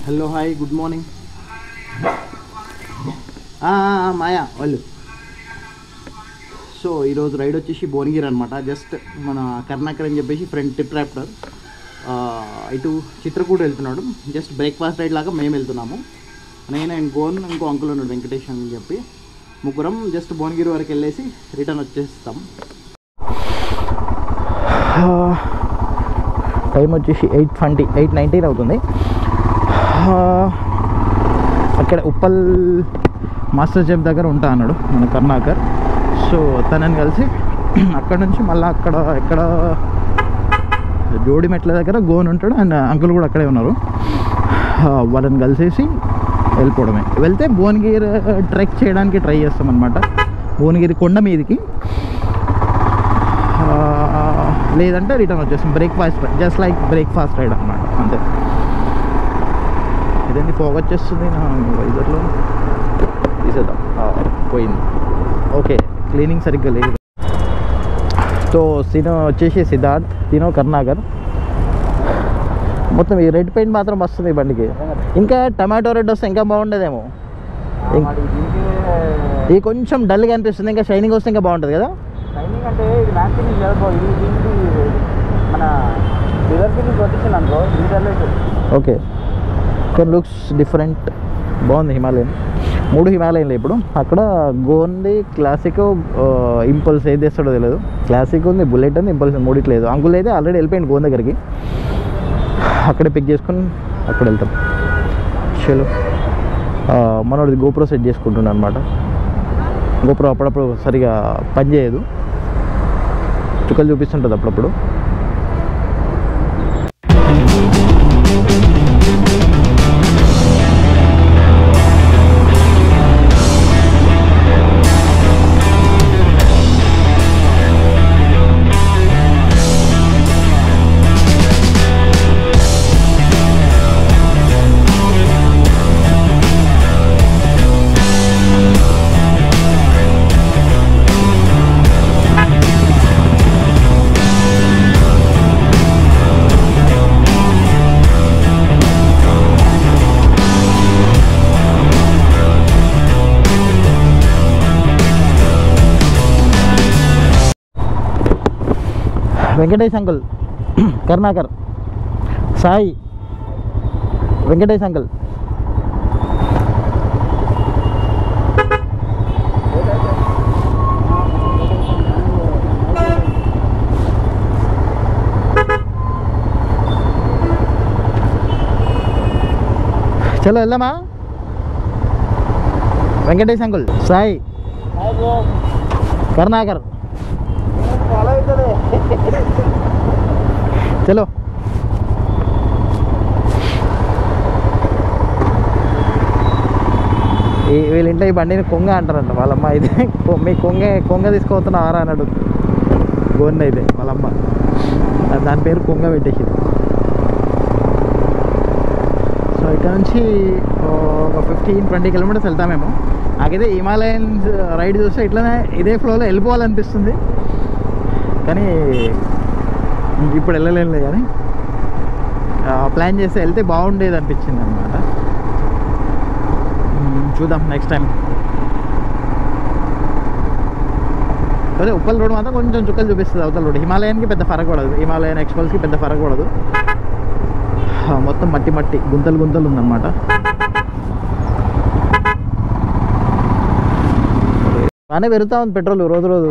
Hello hi good morning Maya వాళ్ళు so ఈరోజు ride వచ్చేసి భువనగిరి అనమాట జస్ట్ మన కర్ణాకర్ అని చెప్పేసి ఫ్రంట్ ట్రిప్ ర్యాప్టర్ ఇటు చిత్రకూట వెళ్తున్నాడు జస్ట్ బ్రేక్ఫాస్ట్ రైడ్ లాగా మేము వెళ్తున్నాము నేను అండ్ గోన్ ఇంకో అంకుల్ ఉన్నాడు వెంకటేష్ అని చెప్పి ముగ్గురం జస్ట్ భువనగిరి వరకు వెళ్ళేసి రిటర్న్ వచ్చేస్తాం టైం వచ్చేసి ఎయిట్ ట్వంటీ ఎయిట్ నైన్టీన్ అవుతుంది ఆ, అక్కడ ఉప్పల్ మాస్టర్ చెఫ్ దగ్గర ఉంటా అన్నాడు మన కర్ణాకర్ సో తనని కలిసి అక్కడ నుంచి మళ్ళీ అక్కడ ఎక్కడ జోడి మెట్ల దగ్గర గోన్ ఉంటాడు అండ్ అంకుల్ కూడా అక్కడే ఉన్నారు ఆ, వాళ్ళని కలిసేసి వెళ్ళిపోవడమే వెళ్తే భువనగిరి ట్రెక్ చేయడానికి ట్రై చేస్తాం అనమాట భువనగిరి కొండ మీదకి ఆ, లేదంటే రిటర్న్ వచ్చేస్తాం breakfast just like breakfast ride అనమాట అంతే ఇదేంటి ఫోగ్ వచ్చేస్తుంది నా వైజర్లో తీసేద్దాం ఆ, పోయింది ఓకే క్లీనింగ్ సరిగ్గా లేదు సో తినో వచ్చేసి సిద్ధార్థ్ తినో కర్ణాకర్ మొత్తం ఈ రెడ్ పెయింట్ మాత్రం వస్తుంది ఈ బండికి ఇంకా టమాటో రెడ్ వస్తే ఇంకా బాగుండేదేమో ఇది కొంచెం డల్గా అనిపిస్తుంది ఇంకా షైనింగ్ వస్తే ఇంకా బాగుంటుంది కదా ట్రైనింగ్ అంటే ఇది మ్యాథ్ ఫినిష్ కాదు bro. ఇది దీనికి మన లివర్ ఫినిష్ కొట్టించాను అనుకో లీటర్లో అవుతుంది ఓకే కొన్ని లుక్స్ డిఫరెంట్ బాగుంది హిమాలయన్ మూడు హిమాలయన్లు ఇప్పుడు అక్కడ గోంది క్లాసిక్ ఇంపల్స్ ఏది తెస్తాడో తెలియదు క్లాసిక్ ఉంది బుల్లెట్ ఉంది ఇంపల్స్ ఉంది మూడిట్లేదు లేదు అంకుల్ అయితే ఆల్రెడీ వెళ్ళిపోయింది గోన్ దగ్గరికి అక్కడే పిక్ చేసుకొని అక్కడ వెళ్తాం చలో మనోడిది గోప్రో సెట్ చేసుకుంటున్నాను అనమాట గోప్రో అప్పుడప్పుడు సరిగా పనిచేయదు చుక్కలు చూపిస్తుంటుంది అప్పుడప్పుడు వెంకటేష్ అంకుల్ కర్ణాకర్ సాయి వెంకటేష్ అంకుల్ చలో వెళ్దామా వెంకటేష్ అంకుల్ సాయి కర్ణాకర్ ఫాలో అవుతుంది చలో ఈ వీళ్ళ ఇంట్లో ఈ బండిని కొంగ అంటారంట వాళ్ళమ్మ అయితే కొ- మీ కొంగ కొంగ తీసుకుపోతున్నారా అని అడుగు గోన్న అయితే వాళ్ళమ్మ దాని పేరు కొంగ పెట్టేసింది సో ఇక్కడ నుంచి ఒక ఫిఫ్టీన్ ట్వంటీ కిలోమీటర్స్ వెళ్తామేమో నాకైతే హిమాలయన్స్ రైడ్ చూస్తే ఇట్లనే ఇదే ఫ్లోలో వెళ్ళిపోవాలనిపిస్తుంది కానీ ఇప్పుడు వెళ్ళలేనులే కానీ ప్లాన్ చేస్తే వెళ్తే బాగుండేది అనిపించింది అనమాట చూద్దాం నెక్స్ట్ టైం అదే ఉప్పల్ రోడ్ మాత్రం కొంచెం చుక్కలు చూపిస్తుంది అవతల రోడ్ హిమాలయన్కి పెద్ద ఫరక్ పడదు హిమాలయన్ ఎక్స్పల్స్కి పెద్ద ఫరక్ పడదు ఆ, మొత్తం మట్టి మట్టి గుంతలు గుంతలు ఉందన్నమాట బాగానే పెరుగుతా ఉంది పెట్రోల్ రోజు రోజు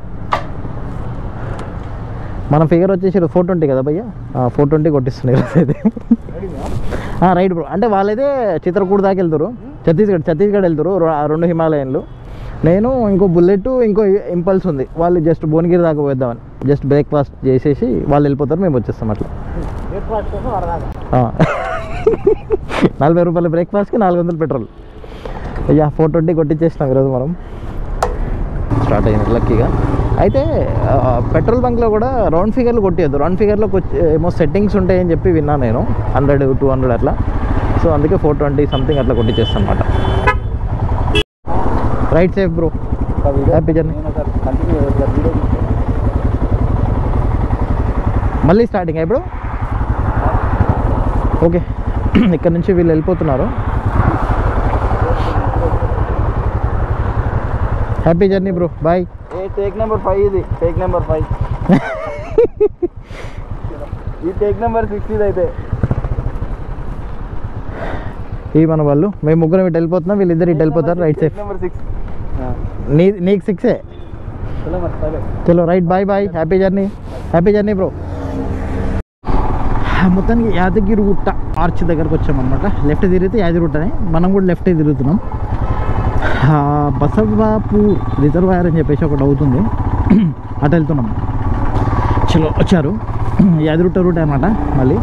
మన ఫిగర్ వచ్చేసి ఫోర్ ట్వంటీ కదా భయ్య ఫోర్ ట్వంటీ కొట్టిస్తున్నాయి ఈరోజు అయితే రైట్ బ్రో అంటే వాళ్ళైతే చిత్రకూడ దాకా వెళ్తారు ఛత్తీస్గఢ్ ఛత్తీస్గఢ్ వెళ్తారు రొ- ఆ రెండు హిమాలయన్లు నేను ఇంకో బుల్లెట్ ఇంకో ఇంపల్స్ ఉంది వాళ్ళు జస్ట్ భువనగిరి దాకా పోద్దామని జస్ట్ బ్రేక్ఫాస్ట్ చేసేసి వాళ్ళు వెళ్ళిపోతారు మేము వచ్చేస్తాం అట్లా బ్రేక్ఫాస్ట్ కోసం వరదాకా ఆ. నలభై రూపాయల బ్రేక్ఫాస్ట్కి నాలుగు వందలు పెట్రోల్ అయ్యా ఫోర్ ట్వంటీ కొట్టించేసినాం ఈరోజు మనం స్టార్ట్ అయినట్టు లక్కీగా అయితే ఆ, పెట్రోల్ బంక్లో కూడా రౌండ్ ఫిగర్లు కొట్టేయద్దు రౌండ్ ఫిగర్లో ఏమో సెట్టింగ్స్ ఉంటాయని చెప్పి విన్నాను నేను హండ్రెడ్ టూ హండ్రెడ్ అట్లా సో అందుకే ఫోర్ ట్వంటీ సంథింగ్ అట్లా కొట్టించేస్తాను అనమాట right safe bro happy journey continue video మళ్ళీ స్టార్టింగ్ ఇప్పుడు ఓకే ఇక్కడ నుంచి వీళ్ళు వెళ్ళిపోతున్నారు హ్యాపీ జర్నీ బ్రో బాయ్ ఏ టేక్ నెంబర్ ఫైవ్ ఇది టేక్ నెంబర్ ఫైవ్ ఈ టేక్ నెంబర్ సిక్స్ ఇది అయితే ఈ మన వాళ్ళు మేము ముగ్గురం ఇటు వెళ్ళిపోతున్నాం వీళ్ళిద్దరు ఇటు వెళ్ళిపోతారు రైట్ సేఫ్ నెంబర్ సిక్స్ నీ నీకు సిక్సే చలో right bye bye happy journey happy journey bro మొత్తానికి యాదగిరి గుట్ట ఆర్చ్ దగ్గరకు వచ్చామన్నమాట లెఫ్ట్ తిరిగితే యాదగిరిగుట్టనే మనం కూడా లెఫ్ట్ తిరుగుతున్నాం ఆ, బసవాపూర్ రిజర్వాయర్ అని చెప్పేసి ఒకటి అవుతుంది అటు వెళ్తున్నాం చలో వచ్చారు యాదగిరిగుట్ట రూట్ అనమాట మళ్ళీ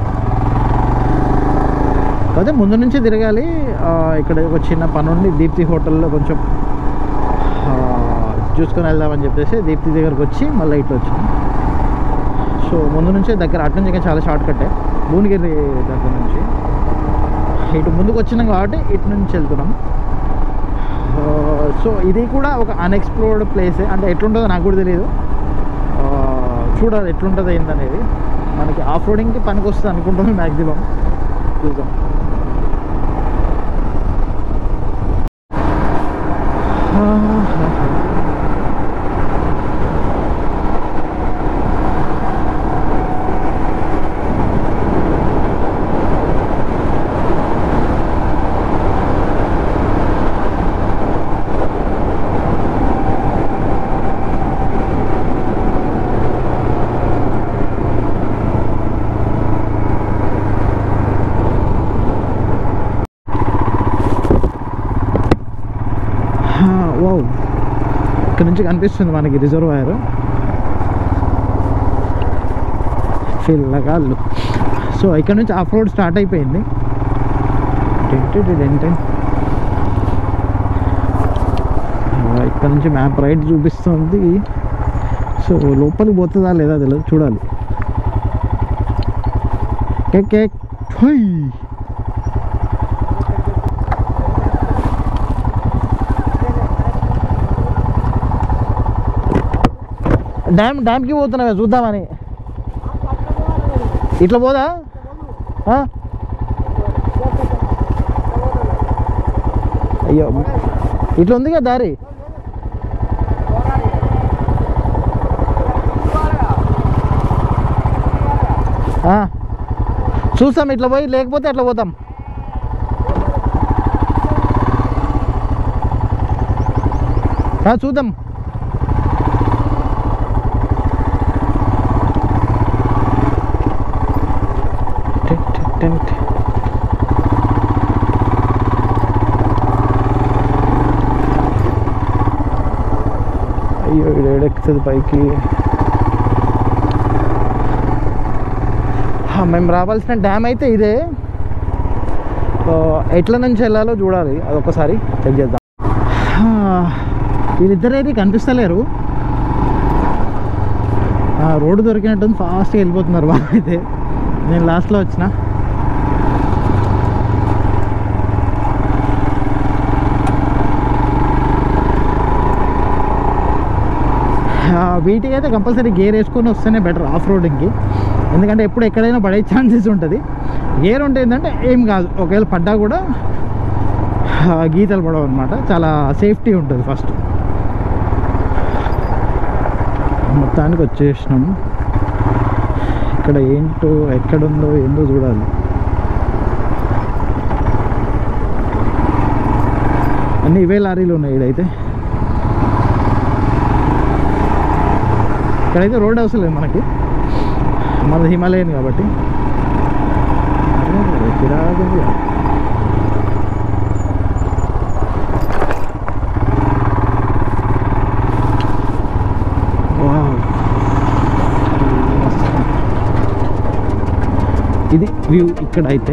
కాకపోతే ముందు నుంచి తిరగాలి ఆ, ఇక్కడ ఒక చిన్న పని ఉండి దీప్తి హోటల్లో కొంచెం ఆ, చూసుకొని వెళ్దామని చెప్పేసి దీప్తి దగ్గరకు వచ్చి మళ్ళీ ఇట్లా వచ్చాం సో ముందు నుంచే దగ్గర అటు నుంచి ఇంకా చాలా షార్ట్ కట్టే భువనగిరి దగ్గర నుంచి ఇటు ముందుకు వచ్చినాం కాబట్టి ఇటు నుంచి వెళ్తున్నాం ఆ, సో ఇది కూడా ఒక అన్ఎక్స్ప్లోర్డ్ ప్లేసే అంటే ఎట్లుంటుందో నాకు కూడా తెలియదు ఆ, చూడాలి ఎట్లుంటుంది ఏందనేది మనకి ఆఫ్ రోడింగ్కి పనికి వస్తుంది అనుకుంటున్నాం మ్యాక్సిమం చూద్దాం వావ్ ఇక్కడ నుంచి కనిపిస్తుంది మనకి రిజర్వాయర్ పిల్లగాళ్ళు సో ఇక్కడ నుంచి ఆఫ్ రోడ్ స్టార్ట్ అయిపోయింది టెన్ టెన్ టెన్ టెన్. ఆ, ఇక్కడ నుంచి మ్యాప్ రైట్ చూపిస్తుంది సో లోపలికి పోతుందా లేదా తెలియదు చూడాలి కేక్ కేక్ హొయ్ డ్యామ్ డ్యామ్కి పోతున్నావే చూద్దామని ఇట్లా పోదా ఆ? అయ్యో ఇట్లా ఉంది కదా దారి ఆ. చూస్తాం ఇట్లా పోయి లేకపోతే అట్లా పోతాం ఆ, చూద్దాం టెన్, టెన్, టెన్, టెన్. అయ్యో ఇది ఏడెక్కుతుంది పైకి హా, మేము రావాల్సిన డ్యామ్ అయితే ఇదే సో ఎట్ల నుంచి వెళ్ళాలో చూడాలి అదొకసారి చెక్ చేద్దాం హా, వీళ్ళిద్దరేది కనిపిస్తలేరు ఆ, రోడ్డు దొరికినట్టుంది ఫాస్ట్గా వెళ్ళిపోతున్నారు వాళ్ళు అయితే నేను లాస్ట్లో వచ్చిన ఆ, వీటికి అయితే కంపల్సరీ గేర్ వేసుకొని వస్తేనే బెటర్ ఆఫ్ రోడింగ్కి ఎందుకంటే ఎప్పుడు ఎక్కడైనా పడే ఛాన్సెస్ ఉంటుంది గేర్ ఉంటే ఏంటంటే ఏం కాదు ఒకవేళ పడ్డా కూడా ఆ, గీతలు పడవు అనమాట చాలా సేఫ్టీ ఉంటుంది ఫస్ట్ మొత్తానికి వచ్చేసినాం ఇక్కడ ఏంటో ఎక్కడుందో ఏందో చూడాలి అన్నీ ఇవే లారీలు ఉన్నాయి ఇడైతే ఇక్కడైతే రోడ్ అవసరం లేదు మనకి మనది హిమాలయన్ కాబట్టి అరే, చిరాకుంది. వావ్. ఇది వ్యూ ఇక్కడ అయితే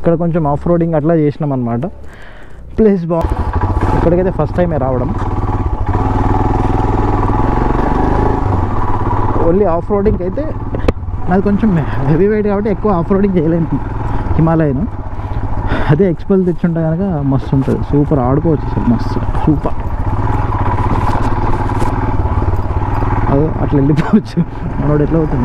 ఇక్కడ కొంచెం ఆఫ్ రోడింగ్ అట్లా చేసినాం అనమాట ప్లేస్ బా ఇక్కడికైతే ఫస్ట్ టైమే రావడం ఓన్లీ ఆఫ్ రోడింగ్ అయితే నాది కొంచెం హెవీ వెయిట్ కాబట్టి ఎక్కువ ఆఫ్ రోడింగ్ చేయలేను హిమాలయన్ అదే ఎక్స్పెల్ తెచ్చుంటే కనుక మస్తు ఉంటుంది సూపర్ ఆడుకోవచ్చు అసలు మస్తు సూపర్ అదో అట్లా వెళ్ళిపోవచ్చు మనోడు ఎట్లా అవుతుంది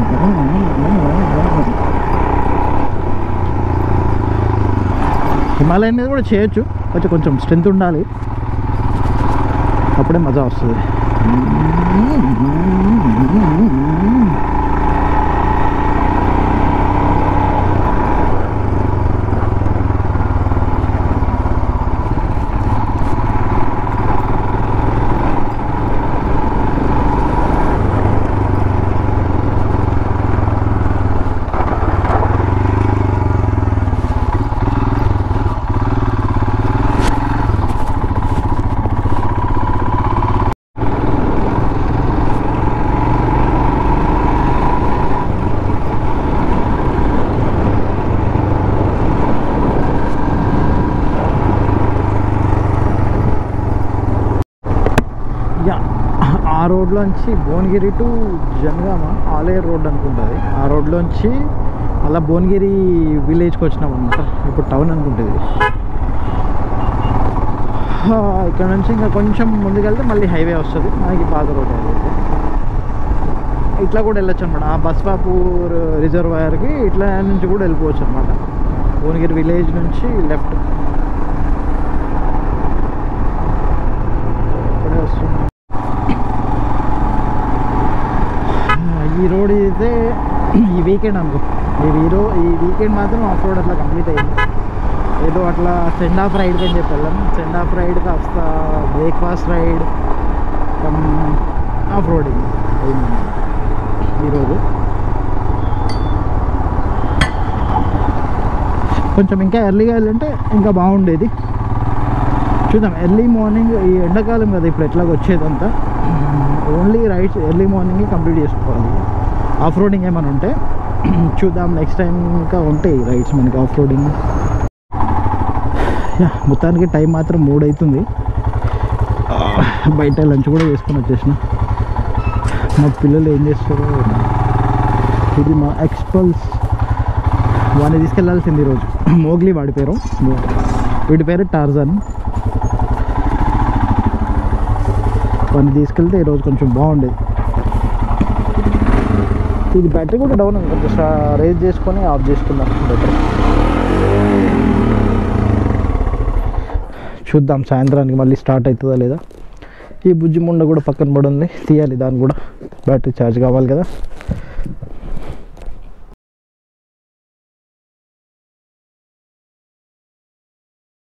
హిమాలయన్ మీద కూడా చేయొచ్చు కొంచెం కొంచెం స్ట్రెంత్ ఉండాలి అప్పుడే మజా వస్తుంది యా ఆ రోడ్లోంచి భువనగిరి టు జనగామ ఆలేరు రోడ్ అనుకుంటుంది ఆ రోడ్లోంచి అలా భువనగిరి విలేజ్కి వచ్చినాం అనమాట ఇప్పుడు టౌన్ అనుకుంటుంది ఆ, ఇక్కడ నుంచి ఇంకా కొంచెం ముందుకెళ్తే మళ్ళీ హైవే వస్తుంది మనకి పాత రోడ్ అయితే ఇట్లా కూడా వెళ్ళొచ్చు అనమాట ఆ బస్వాపూర్ రిజర్వాయర్కి ఇట్లా నుంచి కూడా వెళ్ళిపోవచ్చు అనమాట భువనగిరి విలేజ్ నుంచి లెఫ్ట్ ఇక్కడే వస్తుంది ఈ రోడ్ అయితే ఈ వీకెండ్ అనుకో ఈ వీరో ఈ వీకెండ్ మాత్రం ఆఫ్ రోడ్ అట్లా కంప్లీట్ అయింది ఏదో అట్లా సెండ్ ఆఫ్ రైడ్కి అని చెప్పి వెళ్ళాం సెండ్ ఆఫ్ రైడ్ కాస్త breakfast ride come off roading అయింది ఈరోజు కొంచెం ఇంకా ఎర్లీగా వెళ్ళుంటే ఇంకా బాగుండేది చూద్దాం ఎర్లీ మార్నింగ్ ఈ ఎండాకాలం కదా ఇప్పుడు ఎట్లాగ వచ్చేదంతా only rides early morning complete చేసుకోవాలి ఆఫ్ రోడింగ్ ఏమైనా ఉంటే చూద్దాం నెక్స్ట్ టైం ఇంకా ఉంటాయి రైడ్స్ మనకి ఆఫ్ రోడింగ్ యా మొత్తానికి టైం మాత్రం మూడు అవుతుంది బయట లంచ్ కూడా చేసుకొని వచ్చేసిన మా పిల్లలు ఏం చేస్తారో ఏమో. ఇది మా ఎక్స్పల్స్ వాడిని తీసుకెళ్లాల్సింది ఈరోజు మోగ్లీ వాడి పేరు వీడి పేరు టార్జన్ వాడిని తీసుకెళ్తే ఈరోజు కొంచెం బాగుండేది ఇది బ్యాటరీ కూడా డౌన్ ఉంది కొంచెం రేజ్ చేసుకొని ఆఫ్ చేసుకుందాం బెటర్ చూద్దాం సాయంత్రానికి మళ్ళీ స్టార్ట్ అవుతుందా లేదా ఈ బుజ్జి ముండ కూడా పక్కన పడి ఉంది తీయాలి దాన్ని కూడా బ్యాటరీ ఛార్జ్ కావాలి కదా